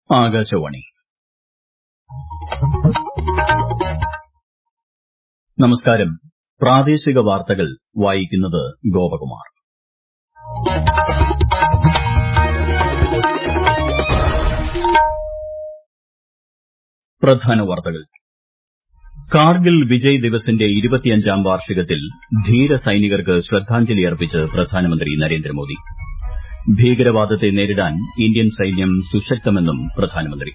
ആകാശവാണി നമസ്കാരം പ്രാദേശിക വാർത്തകൾ വായിക്കുന്നത് ഗോപകുമാർ പ്രധാന വാർത്തകൾ കാർഗിൽ വിജയ് ദിവസിന്റെ ഇരുപത്തിയഞ്ചാം വാർഷികത്തിൽ ധീര സൈനികർക്ക് ശ്രദ്ധാഞ്ജലി അർപ്പിച്ച് പ്രധാനമന്ത്രി നരേന്ദ്രമോദി ഭീകരവാദത്തെ നേരിടാൻ ഇന്ത്യൻ സൈന്യം സുശക്തമെന്നും പ്രധാനമന്ത്രി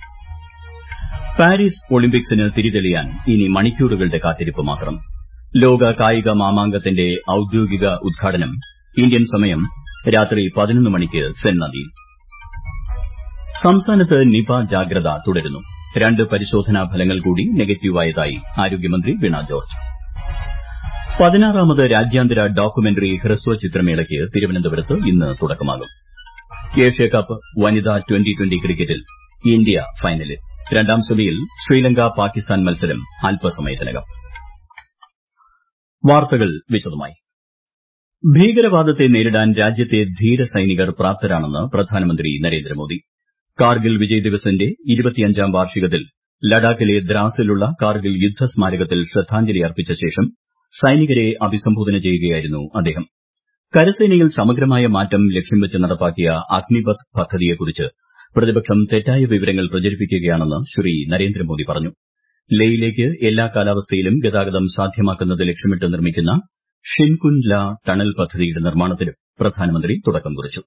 പാരീസ് ഒളിമ്പിക്സിന് തിരിതെളിയാൻ ഇനി മണിക്കൂറുകളുടെ കാത്തിരിപ്പ് മാത്രം ലോക കായിക മാമാങ്കത്തിന്റെ ഔദ്യോഗിക ഉദ്ഘാടനം ഇന്ത്യൻ സമയം രാത്രി പതിനൊന്ന് മണിക്ക് സെന്നദ്വീപിൽ സംസ്ഥാനത്ത് നിപ ജാഗ്രത തുടരുന്നു രണ്ട് പരിശോധനാ ഫലങ്ങൾ കൂടി നെഗറ്റീവായതായി ആരോഗ്യമന്ത്രി വീണ ജോർജ് പതിനാറാമത് രാജ്യാന്തര ഡോക്യുമെന്ററി ഹ്രസ്വ ചിത്രമേളയ്ക്ക് തിരുവനന്തപുരത്ത് ഇന്ന് തുടക്കമാകും ഏഷ്യാകപ്പ് വനിതാ ട്വന്റി ട്വന്റി ക്രിക്കറ്റിൽ ഇന്ത്യ ഫൈനലിൽ രണ്ടാം സെമിയിൽ ശ്രീലങ്ക പാകിസ്ഥാൻ മത്സരം അല്പസമയത്തിനകം വാർത്തകൾ വിശദമായി ഭീകരവാദത്തെ നേരിടാൻ രാജ്യത്തെ ധീര സൈനികർ പ്രാപ്തരാണെന്ന് പ്രധാനമന്ത്രി നരേന്ദ്രമോദി കാർഗിൽ വിജയ് ദിവസിന്റെ ഇരുപത്തിയഞ്ചാം വാർഷികത്തിൽ ലഡാക്കിലെ ദ്രാസിലുള്ള കാർഗിൽ യുദ്ധ സ്മാരകത്തിൽ ശ്രദ്ധാഞ്ജലി അർപ്പിച്ച ശേഷം സൈനികരെ അഭിസംബോധന ചെയ്യുകയായിരുന്നു അദ്ദേഹം കരസേനയിൽ സമഗ്രമായ മാറ്റം ലക്ഷ്യം വെച്ച് നടപ്പാക്കിയ അഗ്നിപഥ് പദ്ധതിയെക്കുറിച്ച് പ്രതിപക്ഷം തെറ്റായ വിവരങ്ങൾ പ്രചരിപ്പിക്കുകയാണെന്ന് ശ്രീ നരേന്ദ്രമോദി പറഞ്ഞു ലേയിലേക്ക് എല്ലാ കാലാവസ്ഥയിലും ഗതാഗതം സാധ്യമാക്കുന്നത് ലക്ഷ്യമിട്ട് നിർമ്മിക്കുന്ന ഷിൻകുൻല ടണൽ പദ്ധതിയുടെ നിർമ്മാണത്തിനും പ്രധാനമന്ത്രി തുടക്കം കുറിച്ചു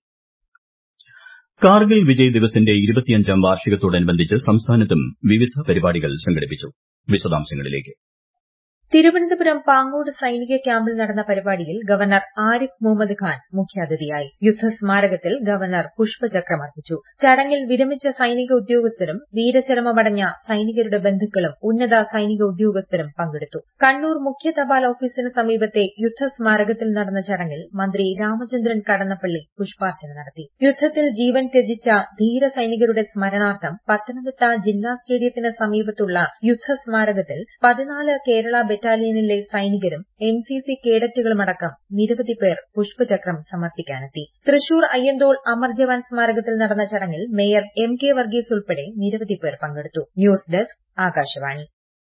കാർഗിൽ വിജയ് ദിവസിന്റെ ഇരുപത്തിയഞ്ചാം വാർഷികത്തോടനുബന്ധിച്ച് സംസ്ഥാനത്തും വിവിധ പരിപാടികൾ സംഘടിപ്പിച്ചു വിശദാംശങ്ങളിലേക്ക് തിരുവനന്തപുരം പാങ്ങോട് സൈനിക ക്യാമ്പിൽ നടന്ന പരിപാടിയിൽ ഗവർണർ ആരിഫ് മുഹമ്മദ് ഖാൻ മുഖ്യാതിഥിയായി യുദ്ധസ്മാരകത്തിൽ ഗവർണർ പുഷ്പചക്രം അർപ്പിച്ചു ചടങ്ങിൽ വിരമിച്ച സൈനിക ഉദ്യോഗസ്ഥരും വീരചരമമടഞ്ഞ സൈനികരുടെ ബന്ധുക്കളും ഉന്നത സൈനിക ഉദ്യോഗസ്ഥരും പങ്കെടുത്തു കണ്ണൂർ മുഖ്യ തപാൽ ഓഫീസിന് സമീപത്തെ യുദ്ധസ്മാരകത്തിൽ നടന്ന ചടങ്ങിൽ മന്ത്രി രാമചന്ദ്രൻ കടന്നപ്പള്ളി പുഷ്പാർച്ചന നടത്തി യുദ്ധത്തിൽ ജീവൻ ത്യജിച്ച ധീര സൈനികരുടെ സ്മരണാർത്ഥം പത്തനംതിട്ട ജില്ലാ സ്റ്റേഡിയത്തിന് സമീപത്തുള്ള യുദ്ധസ്മാരകത്തിൽ പതിനാല് കേരള ബറ്റാലിയനിലെ സൈനികരും എൻ സി സി കേഡറ്റുകളുമടക്കം നിരവധി പേർ പുഷ്പചക്രം സമർപ്പിക്കാനെത്തി തൃശൂർ അയ്യന്തോൾ അമർ ജവാൻ സ്മാരകത്തിൽ നടന്ന ചടങ്ങിൽ മേയർ എം കെ വർഗീസ് ഉൾപ്പെടെ നിരവധി പേർ പങ്കെടുത്തു ന്യൂസ് ഡെസ്ക് ആകാശവാണി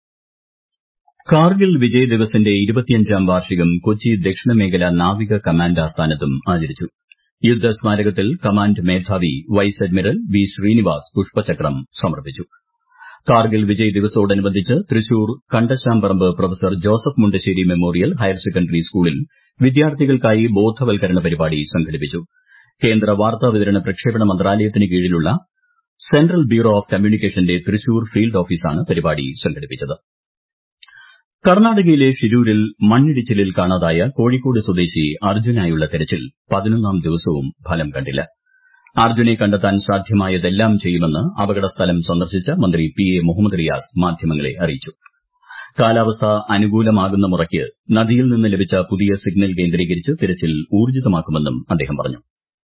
കാർഗിൽ വിജയ് ദിവസിന്റെ ഇരുപത്തിയഞ്ചാം വാർഷികം കൊച്ചി ദക്ഷിണ മേഖല നാവിക കമാൻഡ് ആസ്ഥാനത്തും ആചരിച്ചു യുദ്ധസ്മാരകത്തിൽ കമാൻഡ് മേധാവി വൈസ് അഡ്മിറൽ വി ശ്രീനിവാസ് പുഷ്പചക്രം സമർപ്പിച്ചു കാർഗിൽ വിജയ് ദിവസോടനുബന്ധിച്ച് Thrissur Kandassamparambu professor Joseph Mundassery memorial higher secondary സ്കൂളിൽ വിദ്യാർത്ഥികൾക്കായി ബോധവൽക്കരണ പരിപാടി സംഘടിപ്പിച്ചു കേന്ദ്ര വാർത്താവിതരണ പ്രക്ഷേപണ മന്ത്രാലയത്തിന് കീഴിലുള്ള സെൻട്രൽ ബ്യൂറോ ഓഫ് കമ്മ്യൂണിക്കേഷന്റെ തൃശൂർ ഫീൽഡ് ഓഫീസാണ് പരിപാടി സംഘടിപ്പിച്ചത് കർണാടകയിലെ ഷിരൂരിൽ മണ്ണിടിച്ചിലിൽ കാണാതായ കോഴിക്കോട് സ്വദേശി അർജുനായുള്ള തെരച്ചിൽ പതിനൊന്നാം ദിവസവും ഫലം കണ്ടില്ല അർജുനെ കണ്ടെത്താൻ സാധ്യമായതെല്ലാം ചെയ്യുമെന്ന് അപകടസ്ഥലം സന്ദർശിച്ച മന്ത്രി പി എ മുഹമ്മദ് റിയാസ് മാധ്യമങ്ങളെ അറിയിച്ചു കാലാവസ്ഥ അനുകൂലമാകുന്ന മുറയ്ക്ക് നദിയിൽ നിന്ന് ലഭിച്ച പുതിയ സിഗ്നൽ കേന്ദ്രീകരിച്ച് തിരച്ചിൽ ഊർജിതമാക്കുമെന്നും അദ്ദേഹം പറഞ്ഞു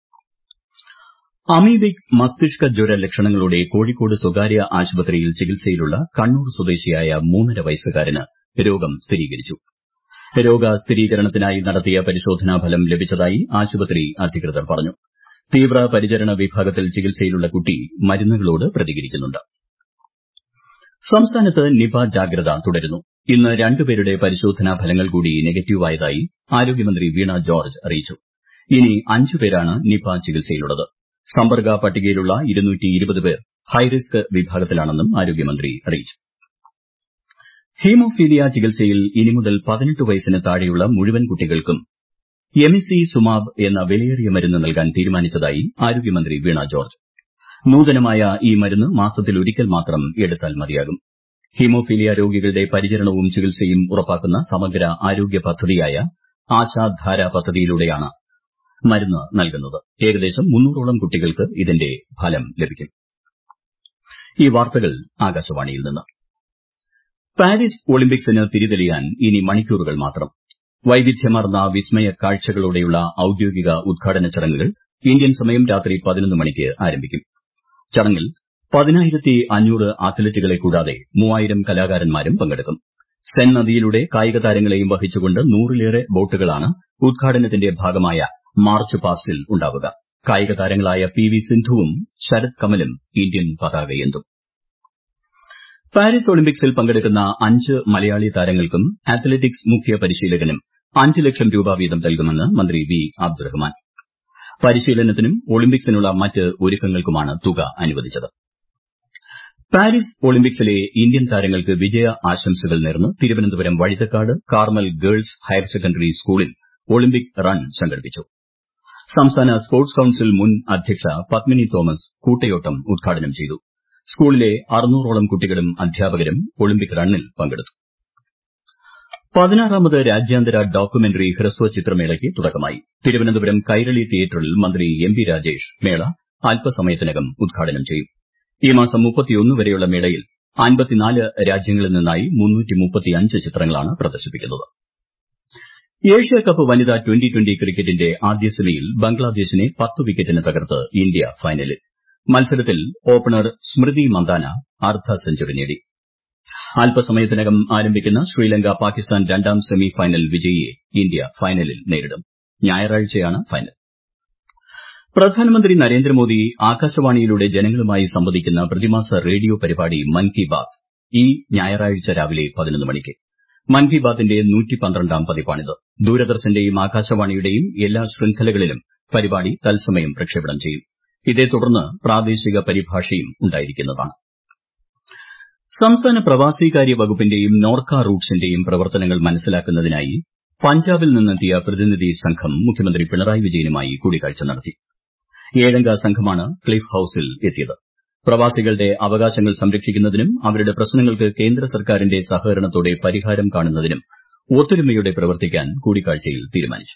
അമീബിക് മസ്തിഷ്ക ജ്വര ലക്ഷണങ്ങളോടെ കോഴിക്കോട് സ്വകാര്യ ആശുപത്രിയിൽ ചികിത്സയിലുള്ള കണ്ണൂർ സ്വദേശിയായ മൂന്നര വയസ്സുകാരന് രോഗം സ്ഥിരീകരിച്ചു രോഗസ്ഥിരീകരണത്തിനായി നടത്തിയ പരിശോധനാ ഫലം ലഭിച്ചതായി ആശുപത്രി അധികൃതർ പറഞ്ഞു തീവ്രപരിചരണ വിഭാഗത്തിൽ ചികിത്സയിലുള്ള കുട്ടി മരുന്നുകളോട് പ്രതികരിക്കുന്നുണ്ട് സംസ്ഥാനത്ത് നിപ ജാഗ്രത തുടരുന്നു ഇന്ന് രണ്ടുപേരുടെ പരിശോധനാ ഫലങ്ങൾ കൂടി നെഗറ്റീവായതായി ആരോഗ്യമന്ത്രി വീണ ജോർജ് അറിയിച്ചു ഇനി അഞ്ചു പേരാണ് നിപ ചികിത്സയിലുള്ളത് സമ്പർക്ക പട്ടികയിലുള്ള പേർ ഹൈറിസ്ക് വിഭാഗത്തിലാണെന്നും ആരോഗ്യമന്ത്രി അറിയിച്ചു ഹീമോഫീലിയ ചികിത്സയിൽ ഇനി മുതൽ പതിനെട്ട് വയസ്സിന് താഴെയുള്ള മുഴുവൻ കുട്ടികൾക്കും എമിസി സുമാബ് എന്ന വിലയേറിയ മരുന്ന് നൽകാൻ തീരുമാനിച്ചതായി ആരോഗ്യമന്ത്രി വീണ ജോർജ് നൂതനമായ ഈ മരുന്ന് മാസത്തിലൊരിക്കൽ മാത്രം എടുത്താൽ മതിയാകും ഹീമോഫീലിയ രോഗികളുടെ പരിചരണവും ചികിത്സയും ഉറപ്പാക്കുന്ന സമഗ്ര ആരോഗ്യ പദ്ധതിയായ ആശാധാര പദ്ധതിയിലൂടെയാണ് മരുന്ന് നൽകുന്നത് ഏകദേശം മുന്നൂറോളം കുട്ടികൾക്ക് ഇതിന്റെ ഫലം ലഭിക്കും ഈ വാർത്തകൾ ആകാശവാണിയിൽ നിന്ന് പാരീസ് ഒളിമ്പിക്സിന് തിരിതെളിയാൻ ഇനി മണിക്കൂറുകൾ മാത്രം വൈവിധ്യമാർന്ന വിസ്മയ കാഴ്ചകളോടെയുള്ള ഔദ്യോഗിക ഉദ്ഘാടന ചടങ്ങുകൾ ഇന്ത്യൻ സമയം രാത്രി പതിനൊന്ന് മണിക്ക് ആരംഭിക്കും ചടങ്ങിൽ പതിനായിരത്തി അഞ്ഞൂറ് അത്ലറ്റുകളെ കൂടാതെ മൂവായിരം കലാകാരന്മാരും പങ്കെടുക്കും സെൻ നദിയിലൂടെ കായിക താരങ്ങളെയും വഹിച്ചുകൊണ്ട് നൂറിലേറെ ബോട്ടുകളാണ് ഉദ്ഘാടനത്തിന്റെ ഭാഗമായ മാർച്ച് പാസ്റ്റിൽ ഉണ്ടാവുക കായിക താരങ്ങളായ പി വി സിന്ധുവും ശരത് കമലും ഇന്ത്യൻ പതാകയേന്തും പാരീസ് ഒളിമ്പിക്സിൽ പങ്കെടുക്കുന്ന അഞ്ച് മലയാളി താരങ്ങൾക്കും അത്ലറ്റിക്സ് മുഖ്യ പരിശീലകനും അഞ്ച് ലക്ഷം രൂപ വീതം നൽകുമെന്ന് മന്ത്രി വി അബ്ദുറഹ്മാൻ പരിശീലനത്തിനും ഒളിമ്പിക്സിനുള്ള മറ്റ് ഒരുക്കങ്ങൾക്കുമാണ് തുക അനുവദിച്ചത് പാരീസ് ഒളിമ്പിക്സിലെ ഇന്ത്യൻ താരങ്ങൾക്ക് വിജയ ആശംസകൾ നേർന്ന് Thiruvananthapuram Vazhuthacaud Carmel girls higher secondary സ്കൂളിൽ ഒളിമ്പിക് റൺ സംഘടിപ്പിച്ചു സംസ്ഥാന സ്പോർട്സ് കൌൺസിൽ മുൻ അധ്യക്ഷ പത്മിനി തോമസ് കൂട്ടയോട്ടം ഉദ്ഘാടനം ചെയ്തു സ്കൂളിലെ അറുന്നൂറോളം കുട്ടികളും അധ്യാപകരും ഒളിമ്പിക് റണ്ണിൽ പങ്കെടുത്തു പതിനാറാമത് രാജ്യാന്തര ഡോക്യുമെന്ററി ഹ്രസ്വ ചിത്രമേളയ്ക്ക് തുടക്കമായി തിരുവനന്തപുരം കൈരളി തിയേറ്ററിൽ മന്ത്രി എം പി രാജേഷ് മേള അല്പസമയത്തിനകം ഉദ്ഘാടനം ചെയ്യും ഈ മാസം വരെയുള്ള മേളയിൽ രാജ്യങ്ങളിൽ നിന്നായി ചിത്രങ്ങളാണ് പ്രദർശിപ്പിക്കുന്നത് ഏഷ്യ കപ്പ് വനിതാ ട്വന്റി ട്വന്റി ക്രിക്കറ്റിന്റെ ആദ്യ സെമിയിൽ ബംഗ്ലാദേശിനെ പത്ത് വിക്കറ്റിന് തകർത്ത് ഇന്ത്യ ഫൈനലിൽ മത്സരത്തിൽ ഓപ്പണർ സ്മൃതി മന്ദാന അർദ്ധ സെഞ്ചുറി നേടി അല്പസമയത്തിനകം ആരംഭിക്കുന്ന ശ്രീലങ്ക പാകിസ്ഥാൻ രണ്ടാം സെമി ഫൈനൽ വിജയിയെ ഇന്ത്യ ഫൈനലിൽ നേരിടും ഞായറാഴ്ചയാണ് ഫൈനൽ പ്രധാനമന്ത്രി നരേന്ദ്രമോദി ആകാശവാണിയിലൂടെ ജനങ്ങളുമായി സംവദിക്കുന്ന പ്രതിമാസ റേഡിയോ പരിപാടി മൻ കി ബാത് ഈ ഞായറാഴ്ച രാവിലെ പതിനൊന്ന് മണിക്ക് മൻ കി ബാത്തിന്റെ നൂറ്റിപന്ത്രണ്ടാം പതിപ്പാണിത് ദൂരദർശന്റെയും ആകാശവാണിയുടെയും എല്ലാ ശൃംഖലകളിലും പരിപാടി തത്സമയം പ്രക്ഷേപണം ചെയ്യും ഇതേ തുടർന്ന് പ്രാദേശിക പരിഭാഷയും ഉണ്ടായിരിക്കുന്നതാണ് സംസ്ഥാന പ്രവാസികാര്യ വകുപ്പിന്റെയും നോർക്ക റൂട്ട്സിന്റെയും പ്രവർത്തനങ്ങൾ മനസ്സിലാക്കുന്നതിനായി പഞ്ചാബിൽ നിന്നെത്തിയ പ്രതിനിധി സംഘം മുഖ്യമന്ത്രി പിണറായി വിജയനുമായി കൂടിക്കാഴ്ച നടത്തി ഏഴംഗ സംഘമാണ് ക്ലിഫ് ഹൌസിൽ എത്തിയത് പ്രവാസികളുടെ അവകാശങ്ങൾ സംരക്ഷിക്കുന്നതിനും അവരുടെ പ്രശ്നങ്ങൾക്ക് കേന്ദ്ര സർക്കാരിന്റെ സഹകരണത്തോടെ പരിഹാരം കാണുന്നതിനും ഒത്തൊരുമയോടെ പ്രവർത്തിക്കാൻ കൂടിക്കാഴ്ചയിൽ തീരുമാനിച്ചു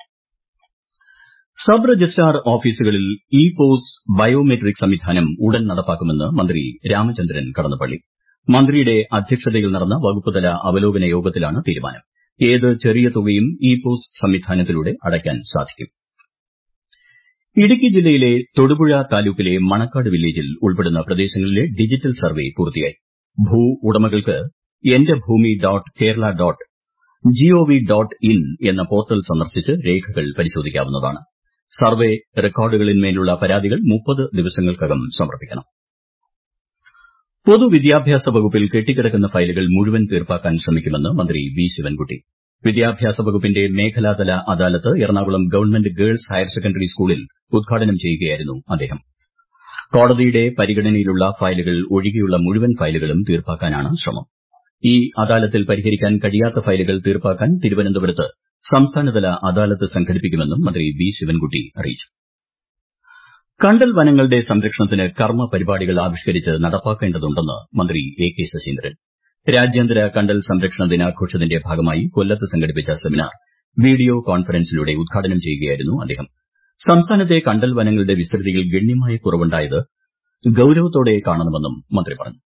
സബ് രജിസ്ട്രാർ ഓഫീസുകളിൽ ഇ പോസ് ബയോമെട്രിക് സംവിധാനം ഉടൻ നടപ്പാക്കുമെന്ന് മന്ത്രി രാമചന്ദ്രൻ കടന്നപ്പള്ളി മന്ത്രിയുടെ അധ്യക്ഷതയിൽ നടന്ന വകുപ്പുതല അവലോകന യോഗത്തിലാണ് തീരുമാനം ഏത് ചെറിയ തുകയും ഇ പോസ് സംവിധാനത്തിലൂടെ അടയ്ക്കാൻ സാധിക്കും ഇടുക്കി ജില്ലയിലെ തൊടുപുഴ താലൂക്കിലെ മണക്കാട് വില്ലേജിൽ ഉൾപ്പെടുന്ന പ്രദേശങ്ങളിലെ ഡിജിറ്റൽ സർവേ പൂർത്തിയായി ഭൂ ഉടമകൾക്ക് എന്റെ ഭൂമി dot Kerala dot G O V dot in എന്ന പോർട്ടൽ സന്ദർശിച്ച് രേഖകൾ പരിശോധിക്കാവുന്നതാണ് സർവേ റെക്കോർഡുകളിന്മേലുള്ള പരാതികൾ മുപ്പത് ദിവസങ്ങൾക്കകം സമർപ്പിക്കണം പൊതുവിദ്യാഭ്യാസ വകുപ്പിൽ കെട്ടിക്കിടക്കുന്ന ഫയലുകൾ മുഴുവൻ തീർപ്പാക്കാൻ ശ്രമിക്കുമെന്ന് മന്ത്രി വി ശിവൻകുട്ടി വിദ്യാഭ്യാസ വകുപ്പിന്റെ മേഖലാതല adalat Ernakulam government girls higher secondary സ്കൂളിൽ ഉദ്ഘാടനം ചെയ്യുകയായിരുന്നു അദ്ദേഹം കോടതിയുടെ പരിഗണനയിലുള്ള ഫയലുകൾ ഒഴികെയുള്ള മുഴുവൻ ഫയലുകളും തീർപ്പാക്കാനാണ് ശ്രമം ഈ അദാലത്തിൽ പരിഹരിക്കാൻ കഴിയാത്ത ഫയലുകൾ തീർപ്പാക്കാൻ തിരുവനന്തപുരത്ത് സംസ്ഥാനതല അദാലത്ത് സംഘടിപ്പിക്കുമെന്നും മന്ത്രി വി ശിവൻകുട്ടി അറിയിച്ചു കണ്ടൽ വനങ്ങളുടെ സംരക്ഷണത്തിന് കർമ്മ പരിപാടികൾ ആവിഷ്കരിച്ച് നടപ്പാക്കേണ്ടതുണ്ടെന്ന് മന്ത്രി എ കെ ശശീന്ദ്രൻ രാജ്യാന്തര കണ്ടൽ സംരക്ഷണ ദിനാഘോഷത്തിന്റെ ഭാഗമായി കൊല്ലത്ത് സംഘടിപ്പിച്ച സെമിനാർ വീഡിയോ കോൺഫറൻസിലൂടെ ഉദ്ഘാടനം ചെയ്യുകയായിരുന്നു അദ്ദേഹം സംസ്ഥാനത്തെ കണ്ടൽ വനങ്ങളുടെ വിസ്തൃതിയിൽ ഗണ്യമായ കുറവുണ്ടായത് ഗൌരവത്തോടെ കാണണമെന്നും മന്ത്രി പറഞ്ഞു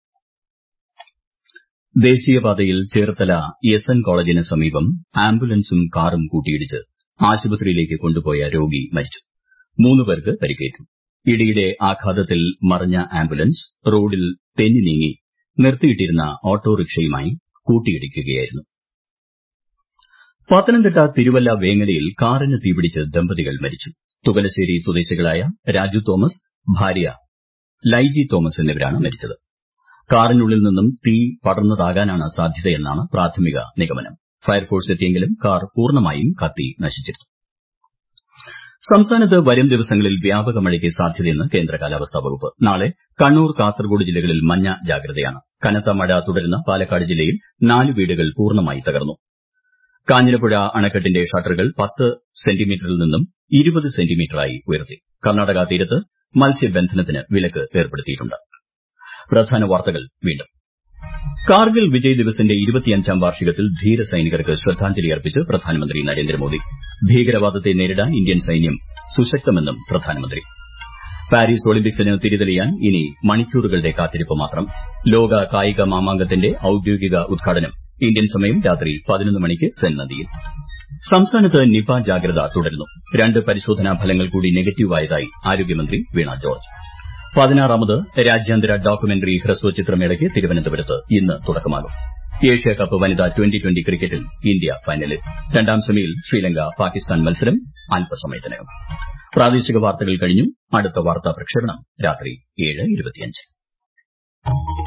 ദേശീയപാതയിൽ ചേർത്തല എസ് എൻ കോളേജിന് സമീപം ആംബുലൻസും കാറും കൂട്ടിയിടിച്ച് ആശുപത്രിയിലേക്ക് കൊണ്ടുപോയ രോഗി മരിച്ചു മൂന്ന് പേർക്ക് പരിക്കേറ്റു ഇടിയുടെ ആഘാതത്തിൽ മറിഞ്ഞ ആംബുലൻസ് റോഡിൽ തെന്നി നീങ്ങി നിർത്തിയിട്ടിരുന്ന ഓട്ടോറിക്ഷയുമായി കൂട്ടിയിടിക്കുകയായിരുന്നു പത്തനംതിട്ട തിരുവല്ല വേങ്ങരയിൽ കാറിന് തീപിടിച്ച് ദമ്പതികൾ മരിച്ചു തുകലശ്ശേരി സ്വദേശികളായ രാജു തോമസ് ഭാര്യ ലൈജി തോമസ് എന്നിവരാണ് മരിച്ചത് കാറിനുള്ളിൽ നിന്നും തീ പടർന്നതാകാനാണ് സാധ്യതയെന്നാണ് പ്രാഥമിക നിഗമനം ഫയർഫോഴ്സ് എത്തിയെങ്കിലും കാർ പൂർണ്ണമായും കത്തി നശിച്ചിരുന്നു സംസ്ഥാനത്ത് വരും ദിവസങ്ങളിൽ വ്യാപക മഴയ്ക്ക് സാധ്യതയെന്ന് കേന്ദ്ര കാലാവസ്ഥാ വകുപ്പ് നാളെ കണ്ണൂർ കാസർഗോഡ് ജില്ലകളിൽ മഞ്ഞ ജാഗ്രതയാണ് കനത്ത മഴ തുടരുന്ന പാലക്കാട് ജില്ലയിൽ നാല് വീടുകൾ പൂർണ്ണമായി തകർന്നു കാഞ്ഞിരപ്പുഴ അണക്കെട്ടിന്റെ ഷട്ടറുകൾ പത്ത് സെന്റിമീറ്ററിൽ നിന്നും ഇരുപത് സെന്റിമീറ്ററായി ഉയർത്തി കർണാടക തീരത്ത് മത്സ്യബന്ധനത്തിന് വിലക്ക് ഏർപ്പെടുത്തിയിട്ടുണ്ട് പ്രധാന വാർത്തകൾ വീണ്ടും കാർഗിൽ വിജയ് ദിവസിന്റെ ഇരുപത്തിയഞ്ചാം വാർഷികത്തിൽ ധീര സൈനികർക്ക് ശ്രദ്ധാഞ്ജലി അർപ്പിച്ച് പ്രധാനമന്ത്രി നരേന്ദ്രമോദി ഭീകരവാദത്തെ നേരിടാൻ ഇന്ത്യൻ സൈന്യം സുശക്തമെന്നും പ്രധാനമന്ത്രി പാരീസ് ഒളിമ്പിക്സിന് തിരിതെളിയാൻ ഇനി മണിക്കൂറുകളുടെ കാത്തിരിപ്പ് മാത്രം ലോക കായിക മാമാങ്കത്തിന്റെ ഔദ്യോഗിക ഉദ്ഘാടനം ഇന്ത്യൻ സമയം രാത്രി പതിനൊന്ന് മണിക്ക് സെൻ നദിയിൽ സംസ്ഥാനത്ത് നിപ ജാഗ്രത തുടരുന്നു രണ്ട് പരിശോധനാ ഫലങ്ങൾ കൂടി നെഗറ്റീവായതായി ആരോഗ്യമന്ത്രി വീണ ജോർജ് പതിനാറാമത് രാജ്യാന്തര ഡോക്യുമെന്ററി ഹ്രസ്വ ചിത്രമേളയ്ക്ക് തിരുവനന്തപുരത്ത് ഇന്ന് തുടക്കമാകും ഏഷ്യ കപ്പ് വനിതാ ട്വന്റി ട്വന്റി ക്രിക്കറ്റിൽ ഇന്ത്യ ഫൈനലിൽ രണ്ടാം സെമിയിൽ ശ്രീലങ്ക പാകിസ്ഥാൻ മത്സരം അല്പസമയത്തിനകം പ്രാദേശിക വാർത്തകൾ കഴിഞ്ഞു അടുത്ത വാർത്താ പ്രക്ഷേപണം രാത്രി ഏഴ് ഇരുപത്തിയഞ്ച്